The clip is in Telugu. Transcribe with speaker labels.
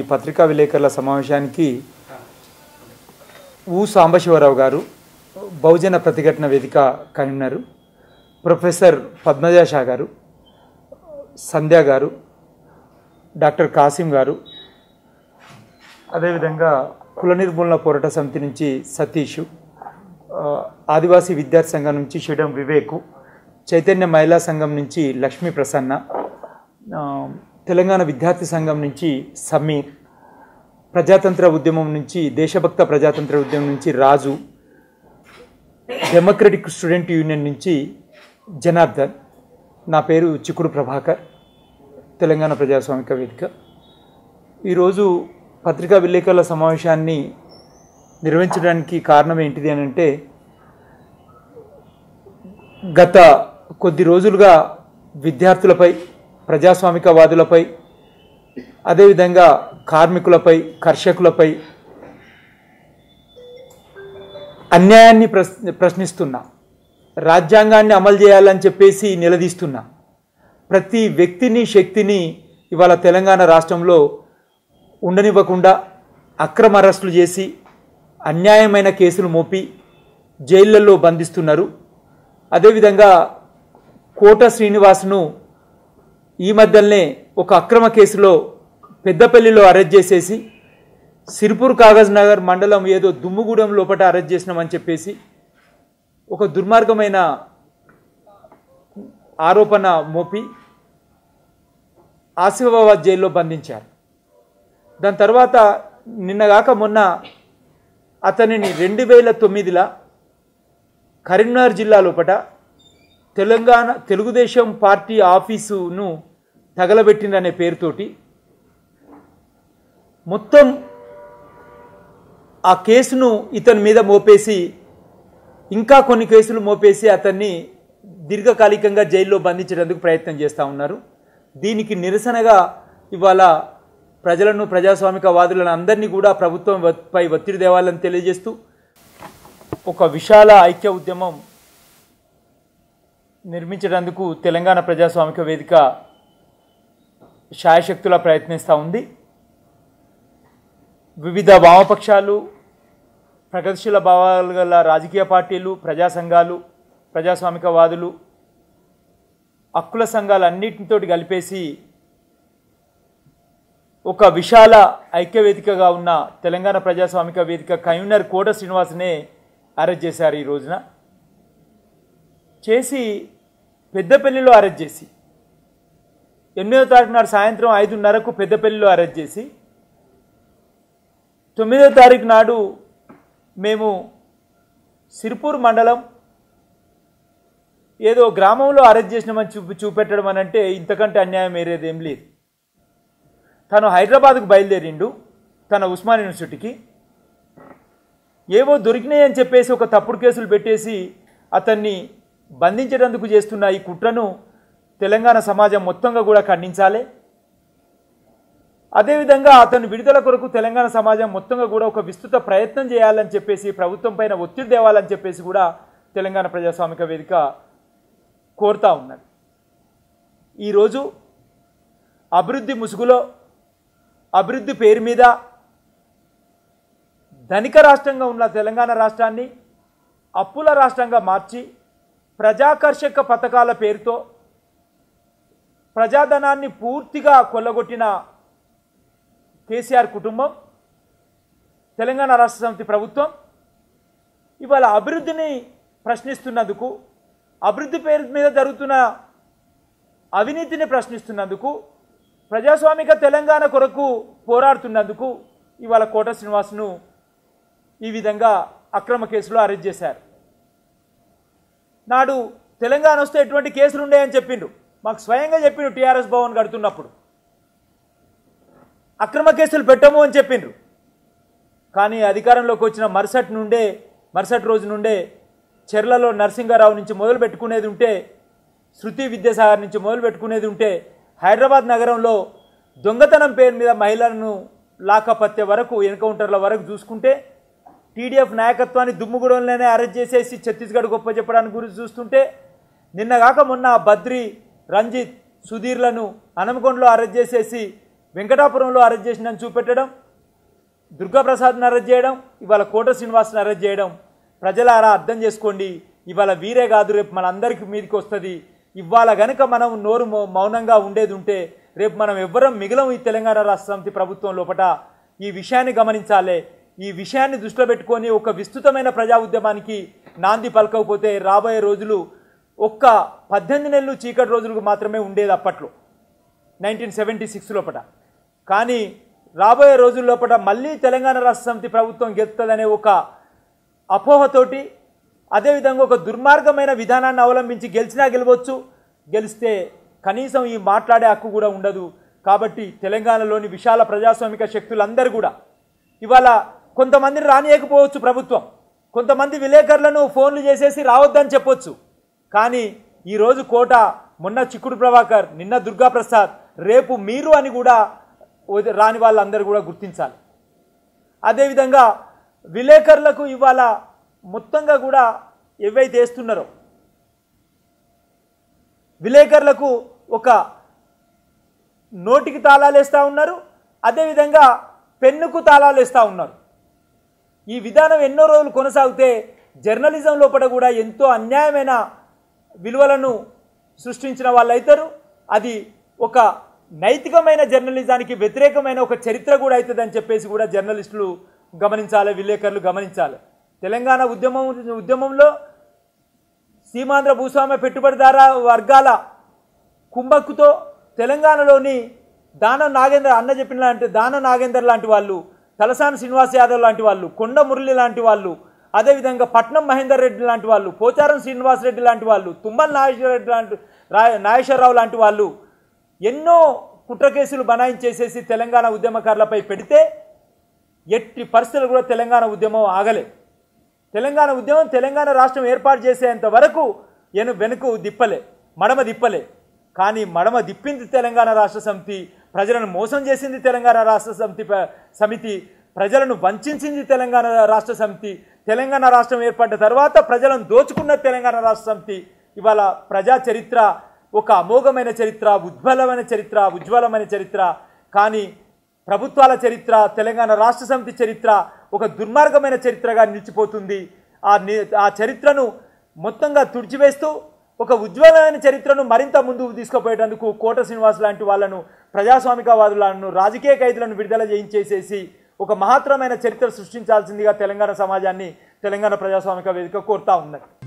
Speaker 1: పత్రికా విలేకరుల సమావేశానికి ఊ సాంబశివరావు గారు బహుజన ప్రతిఘటన వేదిక కన్వీనరు ప్రొఫెసర్ పద్మజ షా గారు సంధ్య గారు డాక్టర్ కాసిం గారు అదేవిధంగా కుల నిర్మూలన పోరాట సమితి నుంచి సతీష్ ఆ, ఆదివాసీ విద్యార్థి సంఘం నుంచి షిడం వివేకు చైతన్య మహిళా సంఘం నుంచి లక్ష్మీ ప్రసన్న ఆ, తెలంగాణ విద్యార్థి సంఘం నుంచి సమీర్ ప్రజాతంత్ర ఉద్యమం నుంచి దేశభక్త ప్రజాతంత్ర ఉద్యమం నుంచి రాజు డెమోక్రటిక్ స్టూడెంట్ యూనియన్ నుంచి జనార్దన్ నా పేరు చిక్కుడు ప్రభాకర్ తెలంగాణ ప్రజాస్వామిక వేదిక ఈరోజు పత్రికా విలేకరుల సమావేశాన్ని నిర్వహించడానికి కారణం ఏంటిది అని అంటే గత కొద్ది రోజులుగా విద్యార్థులపై ప్రజాస్వామికవాదులపై అదేవిధంగా కార్మికులపై కర్షకులపై అన్యాయాన్ని ప్రశ్ ప్రశ్నిస్తున్నా రాజ్యాంగాన్ని అమలు చేయాలని చెప్పేసి నిలదీస్తున్నా ప్రతి వ్యక్తిని శక్తిని ఇవాళ తెలంగాణ రాష్ట్రంలో ఉండనివ్వకుండా అక్రమ అరెస్టులు చేసి అన్యాయమైన కేసులు మోపి జైళ్లలో బంధిస్తున్నారు అదేవిధంగా కోట శ్రీనివాస్ను ఈ మధ్యనే ఒక అక్రమ కేసులో పెద్దపల్లిలో అరెస్ట్ చేసేసి సిరిపూర్ కాగజ్ నగర్ మండలం ఏదో దుమ్ముగూడెం లోపల అరెస్ట్ చేసినామని చెప్పేసి ఒక దుర్మార్గమైన ఆరోపణ మోపి ఆసిఫాబాద్ జైల్లో బంధించారు దాని తర్వాత నిన్నగాక మొన్న అతనిని రెండు వేల తొమ్మిదిలో కరీంనగర్ జిల్లా లోపట తెలంగాణ తెలుగుదేశం పార్టీ ఆఫీసును తగలబెట్టిందనే పేరుతోటి మొత్తం ఆ కేసును ఇతని మీద మోపేసి ఇంకా కొన్ని కేసులు మోపేసి అతన్ని దీర్ఘకాలికంగా జైల్లో బంధించడానికి ప్రయత్నం చేస్తూ ఉన్నారు దీనికి నిరసనగా ఇవాళ ప్రజలను ప్రజాస్వామిక వాదులను అందరినీ కూడా ప్రభుత్వం వ- పై ఒత్తిడి తేవాలని తెలియజేస్తూ ఒక విశాల ఐక్య ఉద్యమం నిర్మించడానికి తెలంగాణ ప్రజాస్వామిక వేదిక శాయశక్తులా ప్రయత్నిస్తూ ఉంది వివిధ వామపక్షాలు ప్రగతిశీల భావాలు గల రాజకీయ పార్టీలు ప్రజా సంఘాలు ప్రజాస్వామికవాదులు హక్కుల సంఘాలు అన్నిటితోటి కలిపేసి ఒక విశాల ఐక్యవేదికగా ఉన్న తెలంగాణ ప్రజాస్వామిక వేదిక కన్వీనర్ కోట శ్రీనివాసనే అరెస్ట్ చేశారు ఈ రోజున చేసి పెద్దపల్లిలో అరెస్ట్ చేసి ఎనిమిదవ తారీఖు నాడు సాయంత్రం ఐదున్నరకు పెద్దపల్లిలో అరెస్ట్ చేసి తొమ్మిదో తారీఖు నాడు మేము సిరిపూర్ మండలం ఏదో గ్రామంలో అరెస్ట్ చేసినామని చూపి చూపెట్టడం అని అంటే ఇంతకంటే అన్యాయం వేరేది ఏం లేదు తను హైదరాబాద్కు బయలుదేరిండు తన ఉస్మాన్ యూనివర్సిటీకి ఏవో దొరికినాయి అని చెప్పేసి ఒక తప్పుడు కేసులు పెట్టేసి అతన్ని బంధించడానికి చేస్తున్న ఈ కుట్రను తెలంగాణ సమాజం మొత్తంగా కూడా ఖండించాలి అదేవిధంగా అతను విడుదల కొరకు తెలంగాణ సమాజం మొత్తంగా కూడా ఒక విస్తృత ప్రయత్నం చేయాలని చెప్పేసి ప్రభుత్వం పైన ఒత్తిడి తేవాలని చెప్పేసి కూడా తెలంగాణ ప్రజాస్వామిక వేదిక కోరుతా ఉన్నది ఈరోజు అభివృద్ధి ముసుగులో అభివృద్ధి పేరు మీద ధనిక రాష్ట్రంగా ఉన్న తెలంగాణ రాష్ట్రాన్ని అప్పుల రాష్ట్రంగా మార్చి ప్రజాకర్షక పథకాల పేరుతో ప్రజాధనాన్ని పూర్తిగా కొల్లగొట్టిన కేసీఆర్ కుటుంబం తెలంగాణ రాష్ట్ర సమితి ప్రభుత్వం ఇవాళ అభివృద్ధిని ప్రశ్నిస్తున్నందుకు అభివృద్ధి పేరు మీద జరుగుతున్న అవినీతిని ప్రశ్నిస్తున్నందుకు ప్రజాస్వామిక తెలంగాణ కొరకు పోరాడుతున్నందుకు ఇవాళ కోట శ్రీనివాస్ను ఈ విధంగా అక్రమ కేసులో అరెస్ట్ చేశారు నాడు తెలంగాణ వస్తే ఎటువంటి కేసులు ఉన్నాయని చెప్పిండు మాకు స్వయంగా చెప్పిండు టీఆర్ఎస్ భవన్ కడుతున్నప్పుడు అక్రమ కేసులు పెట్టము అని చెప్పిండ్రు కానీ అధికారంలోకి వచ్చిన మరుసటి నుండే మరుసటి రోజు నుండే చెర్లలో నరసింగారావు నుంచి మొదలు పెట్టుకునేది ఉంటే శృతి విద్యాసాగర్ నుంచి మొదలు పెట్టుకునేది ఉంటే హైదరాబాద్ నగరంలో దొంగతనం పేరు మీద మహిళలను లాకపత్తే వరకు ఎన్కౌంటర్ల వరకు చూసుకుంటే టీడీఎఫ్ నాయకత్వాన్ని దుమ్ముగూడెంలోనే అరెస్ట్ చేసేసి ఛత్తీస్గఢ్ గొప్ప చెప్పడానికి గురించి చూస్తుంటే నిన్న కాక మొన్న బద్రి రంజిత్ సుధీర్లను హనుమకొండలో అరెస్ట్ చేసేసి వెంకటాపురంలో అరెస్ట్ చేసిందని చూపెట్టడం దుర్గాప్రసాద్ని అరెస్ట్ చేయడం ఇవాళ కోట శ్రీనివాస్ని అరెస్ట్ చేయడం ప్రజలారా అర్థం చేసుకోండి ఇవాళ వీరే కాదు రేపు మన అందరికి మీదకి వస్తుంది ఇవాళ గనుక మనం నోరు మౌ- మౌనంగా ఉండేది ఉంటే రేపు మనం ఎవ్వరం మిగిలం ఈ తెలంగాణ రాష్ట్ర సమితి ప్రభుత్వం లోపట ఈ విషయాన్ని గమనించాలి ఈ విషయాన్ని దృష్టిలో పెట్టుకొని ఒక విస్తృతమైన ప్రజా ఉద్యమానికి నాంది పలకకపోతే రాబోయే రోజులు ఒక్క పద్దెనిమిది నెలలు చీకటి రోజులకు మాత్రమే ఉండేది అప్పట్లో నైన్టీన్ సెవెంటీ సిక్స్ లోపట కానీ రాబోయే రోజుల లోపల మళ్ళీ తెలంగాణ రాష్ట్ర సమితి ప్రభుత్వం గెలుస్తుందనే ఒక అపోహతోటి అదేవిధంగా ఒక దుర్మార్గమైన విధానాన్ని అవలంబించి గెలిచినా గెలవచ్చు గెలిస్తే కనీసం ఈ మాట్లాడే హక్కు కూడా ఉండదు కాబట్టి తెలంగాణలోని విశాల ప్రజాస్వామిక శక్తులందరూ కూడా ఇవాళ కొంతమందిని రానియకపోవచ్చు ప్రభుత్వం కొంతమంది విలేకరులను ఫోన్లు చేసేసి రావద్దని చెప్పొచ్చు కానీ ఈరోజు కోట మొన్న చిక్కుడు ప్రభాకర్ నిన్న దుర్గాప్రసాద్ రేపు మీరు అని కూడా వద- రాని వాళ్ళందరూ కూడా గుర్తించాలి అదేవిధంగా విలేకరులకు ఇవాళ మొత్తంగా కూడా ఏవైతే వేస్తున్నారో విలేకరులకు ఒక నోటికి తాళాలు వేస్తూ ఉన్నారు అదేవిధంగా పెన్నుకు తాళాలు వేస్తూ ఉన్నారు ఈ విధానం ఎన్నో రోజులు కొనసాగితే జర్నలిజం లోపల కూడా ఎంతో అన్యాయమైన విలువలను సృష్టించిన వాళ్ళు అవుతారు అది ఒక నైతికమైన జర్నలిజానికి వ్యతిరేకమైన ఒక చరిత్ర కూడా అవుతుందని చెప్పేసి కూడా జర్నలిస్టులు గమనించాలి విలేకరులు గమనించాలి తెలంగాణ ఉద్యమం ఉద్యమంలో సీమాంధ్ర భూస్వామ్య పెట్టుబడిదార వర్గాల కుంభక్కుతో తెలంగాణలోని దానం నాగేంద్ర అన్న చెప్పిన లాంటి దానం నాగేందర్ లాంటి వాళ్ళు తలసాని శ్రీనివాస్ యాదవ్ లాంటి వాళ్ళు కొండ మురళి లాంటి వాళ్ళు అదేవిధంగా పట్నం మహేందర్ రెడ్డి లాంటి వాళ్ళు పోచారం శ్రీనివాస్ రెడ్డి లాంటి వాళ్ళు తుమ్మల నాగేశ్వర రెడ్డి లాంటి రా- నాగేశ్వరరావు లాంటి వాళ్ళు ఎన్నో కుట్ర కేసులు బనాయించేసేసి తెలంగాణ ఉద్యమకారులపై పెడితే ఎట్టి పరిస్థితులు కూడా తెలంగాణ ఉద్యమం ఆగలే తెలంగాణ ఉద్యమం తెలంగాణ రాష్ట్రం ఏర్పాటు చేసేంత వరకు ఎను వెనుక దిప్పలే మడమ దిప్పలే కానీ మడమ దిప్పింది తెలంగాణ రాష్ట్ర సమితి ప్రజలను మోసం చేసింది తెలంగాణ రాష్ట్ర సమితి ప- సమితి ప్రజలను వంచింది తెలంగాణ రాష్ట్ర సమితి తెలంగాణ రాష్ట్రం ఏర్పడ్డ తర్వాత ప్రజలను దోచుకున్న తెలంగాణ రాష్ట్ర సమితి ఇవాళ ప్రజా చరిత్ర ఒక అమోఘమైన చరిత్ర ఉజ్వలమైన చరిత్ర ఉజ్వలమైన చరిత్ర కానీ ప్రభుత్వాల చరిత్ర తెలంగాణ రాష్ట్ర సమితి చరిత్ర ఒక దుర్మార్గమైన చరిత్రగా నిలిచిపోతుంది ఆ ని- ఆ చరిత్రను మొత్తంగా తుడిచివేస్తూ ఒక ఉజ్వలమైన చరిత్రను మరింత ముందుకు తీసుకుపోయేటందుకు కోట శ్రీనివాస్ లాంటి వాళ్ళను ప్రజాస్వామికవాదులను రాజకీయ ఖైదులను విడుదల చేయించేసేసి ఒక మహత్తరమైన చరిత్ర సృష్టించాల్సిందిగా తెలంగాణ సమాజాన్ని తెలంగాణ ప్రజాస్వామిక వేదిక కోరుతా ఉన్నది